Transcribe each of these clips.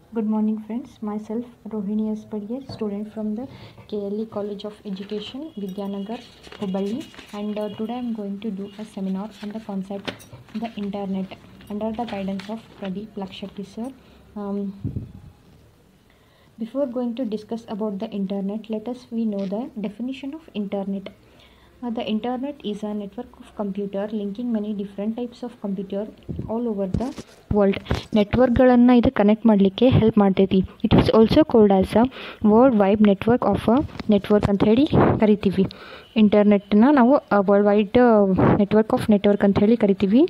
Good morning, friends. Myself, Rohini Aspadiyar, student from the KLE College of Education, Vidyanagar, Hubballi. And uh, today I'm going to do a seminar on the concept the internet under the guidance of Pradeep Lakshati sir. Um, before going to discuss about the internet, let us we know the definition of internet. Uh, the internet is a network of computer linking many different types of computer all over the world ನೆಟ್ವರ್ಕ್ಗಳನ್ನು ಇದು connect ಮಾಡಲಿಕ್ಕೆ help ಮಾಡ್ತೈತಿ it is also called as a world wide network of a network ಅಂತ ಹೇಳಿ ಕರಿತೀವಿ ಇಂಟರ್ನೆಟ್ನ ನಾವು world wide network of network ಅಂತ ಹೇಳಿ ಕರಿತೀವಿ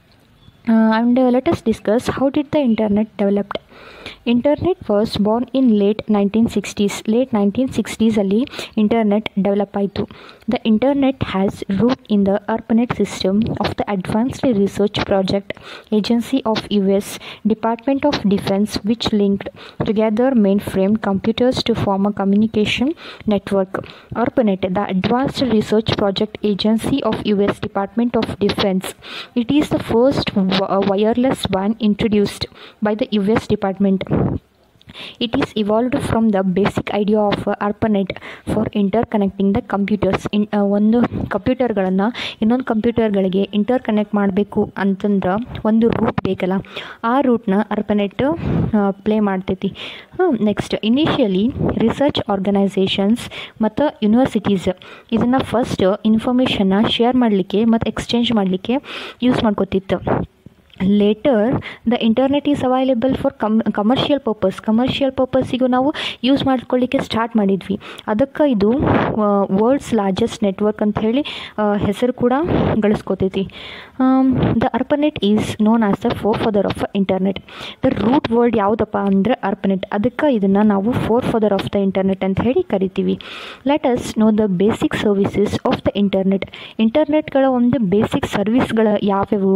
and let us discuss how did the internet developed internet was born in late nineteen sixties late nineteen ಸಿಕ್ಸ್ಟೀಸಲ್ಲಿ internet develop ಆಯಿತು the internet has root in the ARPANET system of the advanced research project agency of U S department of defence which linked together main frame computers to form a communication network ARPANET, the Advanced Research Project Agency of US Department of Defense. It is the first wi- uh, wireless one introduced by the US Department. It is evolved from the basic idea of uh, ARPANET for interconnecting the computers. In uh, ಒಂದು ಕಂಪ್ಯೂಟರ್ಗಳನ್ನು ಇನ್ನೊಂದು ಕಂಪ್ಯೂಟರ್ಗಳಿಗೆ inter connect ಮಾಡಬೇಕು ಅಂತಂದ್ರೆ ಒಂದು root ಬೇಕಲ್ಲ ಆ ರೂಟ್ನ ARPANET play ಮಾಡ್ತೈತಿ next initially research organisations ಮತ್ತು ಯೂನಿವರ್ಸಿಟೀಸ್ ಇದನ್ನು ಫಸ್ಟ್ ಇನ್ಫಾರ್ಮೇಷನ್ನ ಶೇರ್ ಮಾಡಲಿಕ್ಕೆ ಮತ್ತು ಎಕ್ಸ್ಚೇಂಜ್ ಮಾಡಲಿಕ್ಕೆ ಯೂಸ್ ಮಾಡ್ಕೋತಿತ್ತು later the internet is available for com commercial purpose commercial ಪರ್ಪಸ್ಸಿಗೂ ನಾವು ಯೂಸ್ ಮಾಡ್ಕೊಳ್ಳಿಕ್ಕೆ ಸ್ಟಾರ್ಟ್ ಮಾಡಿದ್ವಿ ಅದಕ್ಕೆ ಇದು ವರ್ಲ್ಡ್ಸ್ ಲಾರ್ಜೆಸ್ಟ್ ನೆಟ್ವರ್ಕ್ ಅಂತ ಹೇಳಿ ಹೆಸರು ಕೂಡ ಗಳಿಸ್ಕೋತೈತಿ the ARPANET is known as the fore father of internet the root word ಯಾವುದಪ್ಪ ಅಂದರೆ ಅರ್ಪನೆಟ್ ಅದಕ್ಕೆ ಇದನ್ನು ನಾವು fore father of the internet ಅಂತ ಹೇಳಿ ಕರಿತೀವಿ let us know the basic services of the internet ಇಂಟರ್ನೆಟ್ಗಳ ಒಂದು ಬೇಸಿಕ್ ಸರ್ವಿಸ್ಗಳ ಯಾವ್ಯಾವು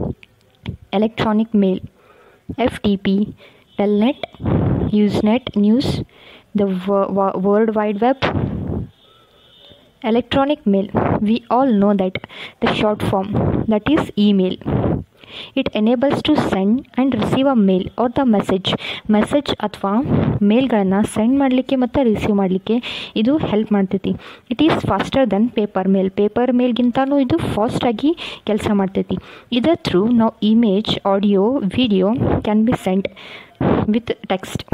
electronic mail, FTP, Telnet, Usenet News, the wo- wo- World Wide Web. Electronic mail, we all know that the short form that is email. It enables to send and receive a mail or the message. Message ಅಥವಾ ಮೇಲ್ಗಳನ್ನು send ಮಾಡಲಿಕ್ಕೆ ಮತ್ತು receive ಮಾಡಲಿಕ್ಕೆ ಇದು help ಮಾಡ್ತೈತಿ it is faster than paper mail paper ಮೇಲ್ಗಿಂತನೂ ಇದು ಫಾಸ್ಟಾಗಿ ಕೆಲಸ ಮಾಡ್ತೈತಿ ಇದರ ಥ್ರೂ ನಾವು image audio video can be send with text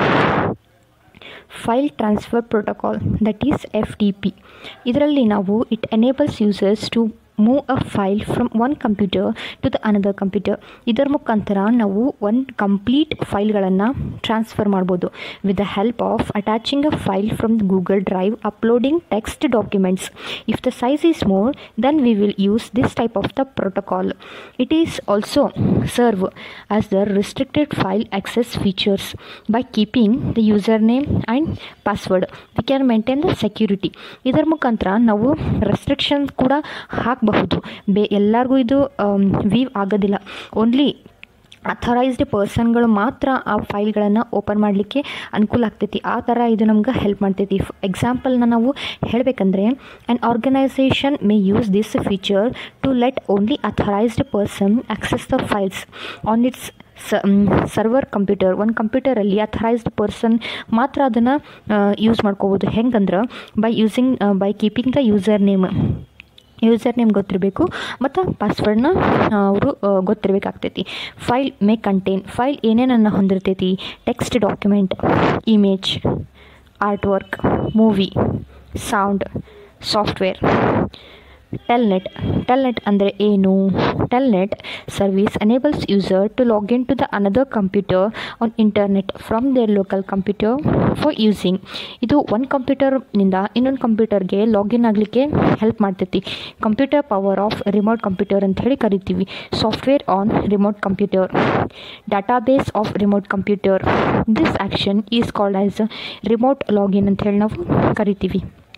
file transfer protocol that is F T P ಇದರಲ್ಲಿ ನಾವು it enables users to move a file from one computer to the another computer ಇದರ ಮುಖಾಂತರ ನಾವು ಒಂದು complete ಫೈಲ್ಗಳನ್ನು transfer ಮಾಡ್ಬೋದು with the help of attaching a file from Google drive uploading text documents if the size is more then we will use this type of the protocol it is also serve as the restricted file access features by keeping the username and password we can maintain the security ಇದರ ಮುಖಾಂತರ ನಾವು restriction ಕೂಡ ಹಾಕಬಹುದು ಬೇ ಎಲ್ಲರಿಗೂ ಇದು view ಆಗೋದಿಲ್ಲ only authorised ಪರ್ಸನ್ಗಳು ಮಾತ್ರ ಆ ಫೈಲ್ಗಳನ್ನು ಓಪನ್ ಮಾಡಲಿಕ್ಕೆ ಅನುಕೂಲ ಆಗ್ತೈತಿ ಆ ಥರ ಇದು ನಮ್ಗೆ ಹೆಲ್ಪ್ ಮಾಡ್ತೈತಿ ಎಕ್ಸಾಂಪಲ್ನ ನಾವು ಹೇಳಬೇಕಂದ್ರೆ an organisation may use this feature to let only authorised person access the files on its server computer ಒಂದು ಕಂಪ್ಯೂಟರಲ್ಲಿ ಅಥರೈಸ್ಡ್ ಪರ್ಸನ್ ಮಾತ್ರ ಅದನ್ನು ಯೂಸ್ ಮಾಡ್ಕೋಬೋದು ಹೆಂಗಂದ್ರೆ by using by keeping the user name user name ಗೊತ್ತಿರಬೇಕು ಮತ್ತು ಪಾಸ್ವರ್ಡ್ನ ಅವರು ಗೊತ್ತಿರಬೇಕಾಗ್ತೈತಿ ಫೈಲ್ ಮೇ ಕಂಟೈನ್ ಫೈಲ್ ಏನೇನನ್ನು ಹೊಂದಿರ್ತೈತಿ text document image art work movie sound software telnet telnet ಅಂದರೆ ಏನು telnet service enables user to log in to the another computer on internet from their local computer for using ಇದು ಒಂದು ಕಂಪ್ಯೂಟರ್ನಿಂದ ಇನ್ನೊಂದು ಕಂಪ್ಯೂಟರ್ಗೆ login ಆಗಲಿಕ್ಕೆ ಹೆಲ್ಪ್ ಮಾಡ್ತೈತಿ computer power of remote computer ಅಂತ ಹೇಳಿ ಕರಿತೀವಿ software on remote computer database of remote computer this action is called as remote login ಅಂತ ಹೇಳಿ ನಾವು ಕರಿತೀವಿ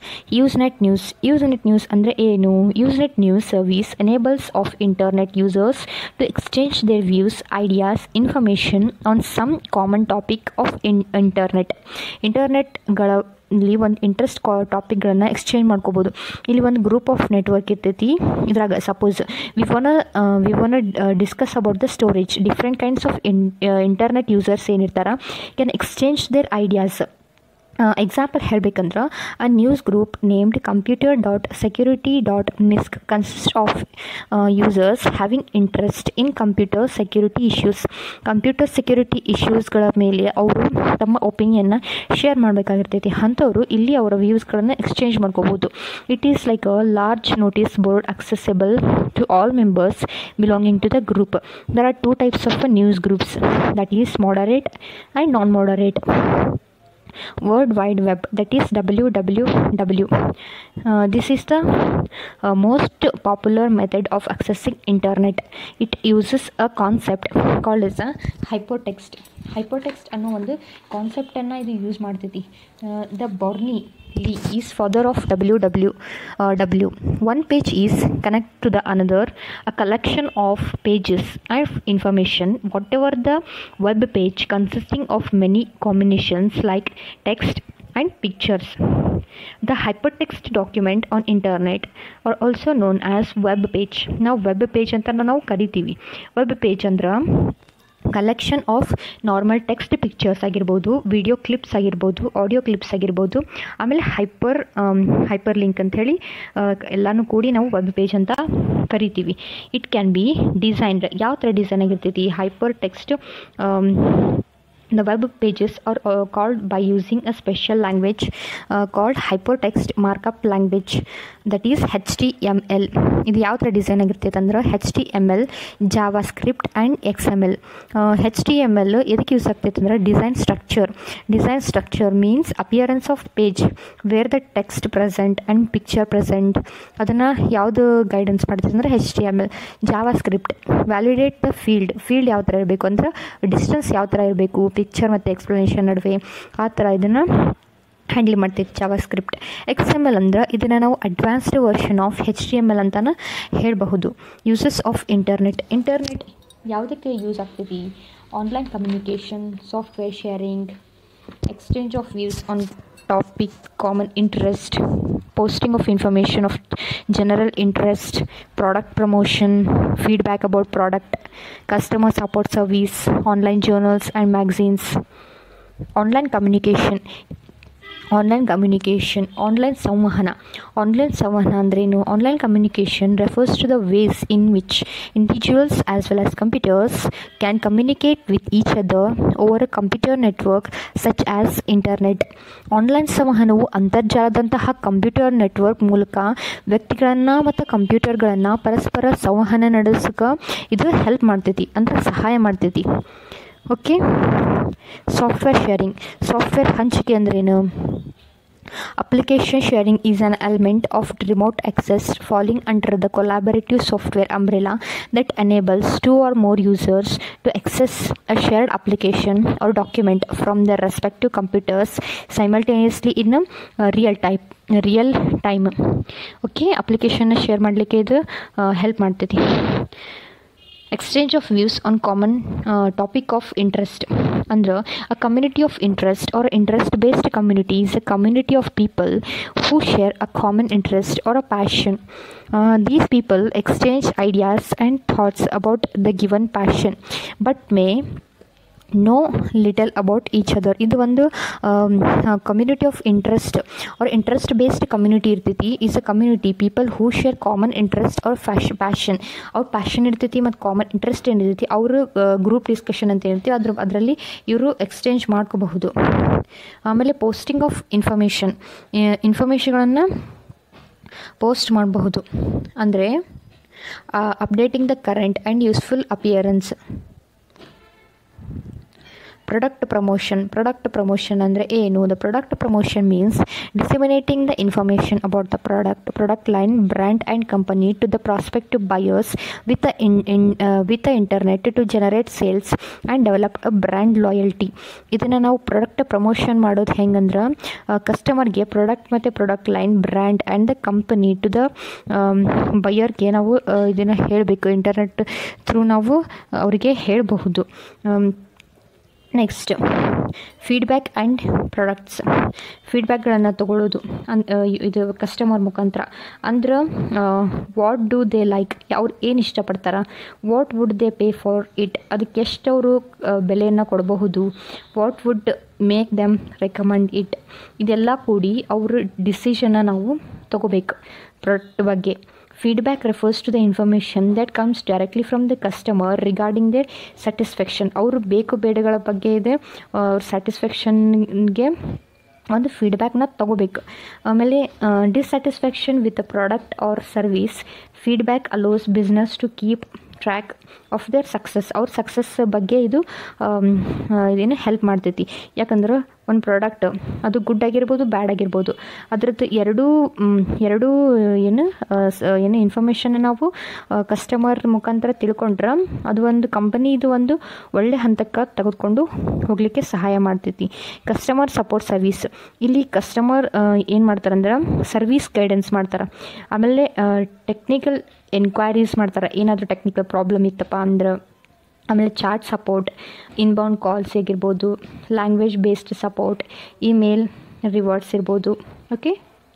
ಯೂಸ್ನೆಟ್ ನ್ಯೂಸ್ ಯೂಸ್ನೆಟ್ ನ್ಯೂಸ್ ಅಂದರೆ ಏನು Usenet news service enables of internet users to exchange their views ideas information on some common topic of in internet ಇಂಟರ್ನೆಟ್ಗಳ ಇಲ್ಲಿ ಒಂದು interest ಕಾ ಟಾಪಿಕ್ಗಳನ್ನು ಎಕ್ಸ್ಚೇಂಜ್ ಮಾಡ್ಕೋಬೋದು ಇಲ್ಲಿ ಒಂದು ಗ್ರೂಪ್ ಆಫ್ ನೆಟ್ವರ್ಕ್ ಇರ್ತೈತಿ ಇದ್ರಾಗ suppose we wanna we wanna discuss about the storage different kinds of in internet users ಏನಿರ್ತಾರ can exchange their ideas example ಹೇಳಬೇಕಂದ್ರೆ a news group named computer dot security dot misc consist of users having interest in computer security issues computer security ಇಶ್ಯೂಸ್ಗಳ ಮೇಲೆ ಅವರು ತಮ್ಮ ಒಪಿನಿಯನ್ನ share ಮಾಡಬೇಕಾಗಿರ್ತೈತಿ ಅಂಥವ್ರು ಇಲ್ಲಿ ಅವರ ವ್ಯೂಸ್ಗಳನ್ನು ಎಕ್ಸ್ಚೇಂಜ್ ಮಾಡ್ಕೋಬೋದು it is like a large notice board accessible to all members belonging to the group there are two types of news groups that is moderate and non moderate world wide web that is www uh, this is the uh, most popular method of accessing internet it uses a concept called as a hypertext hypertext ಅನ್ನೋ ಒಂದು ಕಾನ್ಸೆಪ್ಟನ್ನು ಇದು use ಮಾಡ್ತೈತಿ the Berners Lee is father of W W W one page is connect to the another a collection of pages and information whatever the web page consisting of many combinations like text and pictures. The hypertext document on internet are also known as web page. ನಾವು web page ಅಂತ ನಾವು ಕರಿತೀವಿ web page ಅಂದ್ರೆ collection of normal text pictures ಆಗಿರ್ಬೋದು video clips ಆಗಿರ್ಬೋದು audio clips ಆಗಿರ್ಬೋದು ಆಮೇಲೆ hyper hyper link ಅಂಥೇಳಿ ಎಲ್ಲನೂ ಕೂಡಿ ನಾವು ವೆಬ್ ಪೇಜ್ ಅಂತ ಕರಿತೀವಿ ಇಟ್ ಕ್ಯಾನ್ ಬಿ ಡಿಸೈನ್ಡ್ ಯಾವ ಥರ ಡಿಸೈನ್ ಆಗಿರ್ತೈತಿ hyper text The web pages are uh, called by using a special language uh, called hypertext markup language that is HTML. ಇದು ಯಾವ ಥರ ಡಿಸೈನ್ ಆಗಿರ್ತೈತೆ ಅಂದ್ರೆ H T M L JavaScript and X M L H T M L ಎದಕ್ಕೆ use ಆಗ್ತೈತೆ ಅಂದ್ರೆ design structure design structure means appearance of page where the text present and picture present ಅದನ್ನು ಯಾವುದು guidance ಮಾಡ್ತೈತೆ ಅಂದರೆ H T M L JavaScript validate the field field ಯಾವ ಥರ ಇರಬೇಕು ಅಂದ್ರೆ ಡಿಸ್ಟೆನ್ಸ್ ಯಾವ ಥರ ಇರಬೇಕು ಪಿಕ್ಚರ್ ಮತ್ತು ಎಕ್ಸ್ಪ್ಲನೇಷನ್ ನಡುವೆ ಆ ಥರ ಇದನ್ನು ಹ್ಯಾಂಡಲ್ ಮಾಡ್ತೈತಿ JavaScript X M L ಅಂದ್ರೆ ಇದನ್ನು ನಾವು advanced version of H T M L ಅಂತಲೇ ಹೇಳಬಹುದು ಯೂಸಸ್ ಆಫ್ ಇಂಟರ್ನೆಟ್ ಇಂಟರ್ನೆಟ್ ಯಾವುದಕ್ಕೆ ಯೂಸ್ ಆಗ್ತೈತಿ online communication software sharing exchange of views on topic common interest posting of information of general interest product promotion feedback about product customer support service online journals and magazines online communication online communication online ಸಂವಹನ online ಸಂವಹನ ಅಂದ್ರೇನು online communication refers to the ways in which individuals as well as computers can communicate with each other over a computer network such as internet online ಸಂವಹನವು ಅಂತರ್ಜಾಲದಂತಹ computer network ಮೂಲಕ ವ್ಯಕ್ತಿಗಳನ್ನು ಮತ್ತು ಕಂಪ್ಯೂಟರ್ಗಳನ್ನು ಪರಸ್ಪರ ಸಂವಹನ ನಡೆಸೋಕೆ ಇದು ಹೆಲ್ಪ್ ಮಾಡ್ತೈತಿ ಅಂದ್ರೆ ಸಹಾಯ ಮಾಡ್ತೈತಿ ಓಕೆ ಸಾಫ್ಟ್ವೇರ್ ಶೇರಿಂಗ್ ಸಾಫ್ಟ್ವೇರ್ ಹಂಚಿಕೆ ಅಂದ್ರೇನು Application sharing is an element of remote access falling under the collaborative software umbrella that enables two or more users to access a shared application or document from their respective computers simultaneously in a uh, real type real time okay ಅಪ್ಲಿಕೇಶನ್ನ share ಮಾಡಲಿಕ್ಕೆ ಇದು help ಮಾಡ್ತೈತಿ exchange of views on common topic of interest ಅಂದ್ರೆ a community of interest or interest based community is a community of people who share a common interest or a passion these people exchange ideas and thoughts about the given passion but may know little about each other ಇದು ಒಂದು community of interest ಅವ್ರ interest based community ಇರ್ತೈತಿ is a community people who share common interest ಅವ್ರ ಫ್ಯಾಶ್ passion ಅವ್ರ passion ಇರ್ತೈತಿ ಮತ್ತು common interest ಏನಿರ್ತೈತಿ ಅವರು ಗ್ರೂಪ್ ಡಿಸ್ಕಷನ್ ಅಂತ ಹೇಳ್ತೀವಿ ಅದ್ರ ಅದರಲ್ಲಿ ಇವರು ಎಕ್ಸ್ಚೇಂಜ್ ಮಾಡ್ಕೋಬಹುದು ಆಮೇಲೆ ಪೋಸ್ಟಿಂಗ್ ಆಫ್ ಇನ್ಫಾರ್ಮೇಷನ್ ಇನ್ಫಾರ್ಮೇಷನ್ಗಳನ್ನು ಪೋಸ್ಟ್ ಮಾಡಬಹುದು ಅಂದರೆ updating the current and useful appearance product promotion product promotion ಅಂದರೆ ಏನು the product promotion means disseminating the information about the product product line brand and company to the prospective buyers with in in with internet to generate sales and develop a brand loyalty ಇದನ್ನು ನಾವು product promotion ಮಾಡೋದು ಹೆಂಗಂದ್ರೆ ಕಸ್ಟಮರ್ಗೆ product ಮತ್ತು product line brand and the company to the ಬಯರ್ಗೆ ನಾವು ಇದನ್ನು ಹೇಳಬೇಕು ಇಂಟರ್ನೆಟ್ ಥ್ರೂ ನಾವು ಅವರಿಗೆ ಹೇಳಬಹುದು ನೆಕ್ಸ್ಟ್ ಫೀಡ್ಬ್ಯಾಕ್ ಆ್ಯಂಡ್ ಪ್ರಾಡಕ್ಟ್ಸ್ ಫೀಡ್ಬ್ಯಾಕ್ಗಳನ್ನು ತಗೊಳ್ಳೋದು ಅನ್ ಇದು ಕಸ್ಟಮರ್ ಮುಖಾಂತರ ಅಂದ್ರೆ ವಾಟ್ ಡೂ ದೇ ಲೈಕ್ ಅವ್ರು ಏನು ಇಷ್ಟಪಡ್ತಾರೆ what would they pay for it ಅದಕ್ಕೆ ಎಷ್ಟು ಅವರು ಬೆಲೆಯನ್ನು ಕೊಡಬಹುದು what would make them recommend it ಇದೆಲ್ಲ ಕೂಡಿ ಅವ್ರ ಡಿಸಿಷನ್ನ ನಾವು ತಗೋಬೇಕು ಪ್ರಾಡಕ್ಟ್ ಬಗ್ಗೆ feedback refers to the information that comes directly from the customer regarding their satisfaction ಅವರು ಬೇಕು ಬೇಡಗಳ ಬಗ್ಗೆ ಇದೆ ಸ್ಯಾಟಿಸ್ಫ್ಯಾಕ್ಷನ್ಗೆ ಒಂದು ಫೀಡ್ಬ್ಯಾಕ್ನ ತಗೋಬೇಕು ಆಮೇಲೆ dissatisfaction with a product or service feedback allows business to keep track of their success ಅವ್ರ ಸಕ್ಸಸ್ ಬಗ್ಗೆ ಇದು ಇದೇನು ಹೆಲ್ಪ್ ಮಾಡ್ತೈತಿ ಯಾಕಂದ್ರೆ ಒಂದು ಪ್ರಾಡಕ್ಟ್ ಅದು ಗುಡ್ ಆಗಿರ್ಬೋದು ಬ್ಯಾಡ್ ಆಗಿರ್ಬೋದು ಅದ್ರದ್ದು ಎರಡೂ ಎರಡೂ ಏನು ಏನು ಇನ್ಫಾರ್ಮೇಷನ್ ನಾವು ಕಸ್ಟಮರ್ ಮುಖಾಂತರ ತಿಳ್ಕೊಂಡ್ರೆ ಅದು ಒಂದು ಕಂಪನಿದು ಒಂದು ಒಳ್ಳೆ ಹಂತಕ್ಕೆ ತೆಗೆದುಕೊಂಡು ಹೋಗಲಿಕ್ಕೆ ಸಹಾಯ ಮಾಡ್ತೈತಿ ಕಸ್ಟಮರ್ ಸಪೋರ್ಟ್ ಸರ್ವೀಸ್ ಇಲ್ಲಿ ಕಸ್ಟಮರ್ ಏನು ಮಾಡ್ತಾರೆ ಅಂದ್ರೆ ಸರ್ವೀಸ್ ಗೈಡೆನ್ಸ್ ಮಾಡ್ತಾರೆ ಆಮೇಲೆ ಟೆಕ್ನಿಕಲ್ ಎನ್ಕ್ವೈರೀಸ್ ಮಾಡ್ತಾರೆ ಏನಾದರೂ ಟೆಕ್ನಿಕಲ್ ಪ್ರಾಬ್ಲಮ್ ಇತ್ತಪ್ಪ ಅಂದ್ರೆ ಆಮೇಲೆ ಚಾಟ್ ಸಪೋರ್ಟ್ ಇನ್ಬೌಂಡ್ ಕಾಲ್ಸ್ ಆಗಿರ್ಬೋದು language based support email rewards ಇರ್ಬೋದು okay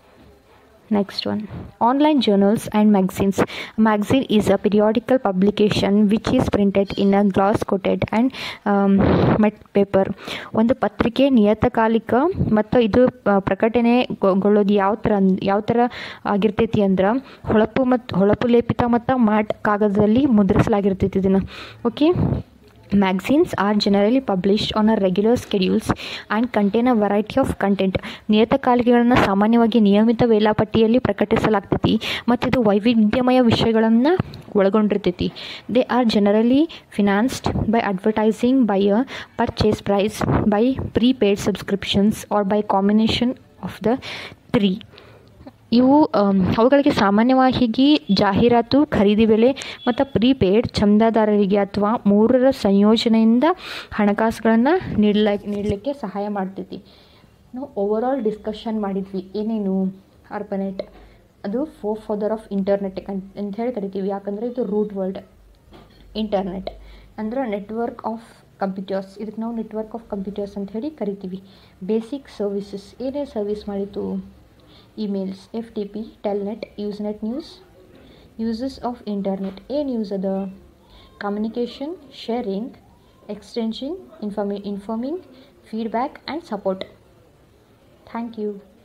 next one online journals and magazines magazine is a periodical publication which is printed in a gloss coated and matte paper ಒಂದು ಪತ್ರಿಕೆ ನಿಯತಕಾಲಿಕ ಮತ್ತು ಇದು ಪ್ರಕಟಣೆಗೊಳ್ಳೋದು ಯಾವ ಥರ ಯಾವ ಥರ ಆಗಿರ್ತೈತಿ ಅಂದ್ರೆ ಹೊಳಪು ಮತ್ತು ಹೊಳಪು ಲೇಪಿತ ಮತ್ತು ಮ್ಯಾಟ್ ಕಾಗದದಲ್ಲಿ ಮುದ್ರಿಸಲಾಗಿರ್ತೈತಿ ಇದನ್ನು okay magazines are generally published on a regular schedules and contain a variety of content ನಿಯತಕಾಲಿಕೆಗಳನ್ನು ಸಾಮಾನ್ಯವಾಗಿ ನಿಯಮಿತ ವೇಳಾಪಟ್ಟಿಯಲ್ಲಿ ಪ್ರಕಟಿಸಲಾಗ್ತೈತಿ ಮತ್ತು ಇದು ವೈವಿಧ್ಯಮಯ ವಿಷಯಗಳನ್ನು ಒಳಗೊಂಡಿರ್ತೈತಿ they are generally financed by advertising by a purchase price by prepaid subscriptions or by combination of the three ಇವು ಅವುಗಳಿಗೆ ಸಾಮಾನ್ಯವಾಗಿ ಜಾಹೀರಾತು ಖರೀದಿ ಬೆಲೆ ಮತ್ತು ಪ್ರೀಪೇಯ್ಡ್ ಚಂದಾದಾರರಿಗೆ ಅಥವಾ ಮೂರರ ಸಂಯೋಜನೆಯಿಂದ ಹಣಕಾಸುಗಳನ್ನು ನೀಡಲ ನೀಡಲಿಕ್ಕೆ ಸಹಾಯ ಮಾಡ್ತೈತಿ ನಾವು ಓವರಾಲ್ ಡಿಸ್ಕಷನ್ ಮಾಡಿದ್ವಿ ಏನೇನು ಆರ್ಪನೆಟ್ ಅದು ಫೋ ಫಾದರ್ ಆಫ್ ಇಂಟರ್ನೆಟ್ ಅಂತ ಹೇಳಿ ಕರಿತೀವಿ ಯಾಕಂದರೆ ಇದು ರೂಟ್ ವರ್ಡ್ ಇಂಟರ್ನೆಟ್ ಅಂದ್ರೆ ನೆಟ್ವರ್ಕ್ ಆಫ್ ಕಂಪ್ಯೂಟರ್ಸ್ ಇದಕ್ಕೆ ನಾವು ನೆಟ್ವರ್ಕ್ ಆಫ್ ಕಂಪ್ಯೂಟರ್ಸ್ ಅಂತ ಹೇಳಿ ಕರಿತೀವಿ ಬೇಸಿಕ್ ಸರ್ವಿಸಸ್ ಏನೇ ಸರ್ವಿಸ್ ಮಾಡಿತು emails F T P Telnet Usenet news uses of internet ಏನು ಯೂಸ್ ಅದ communication sharing extension inform informing feedback and support thank you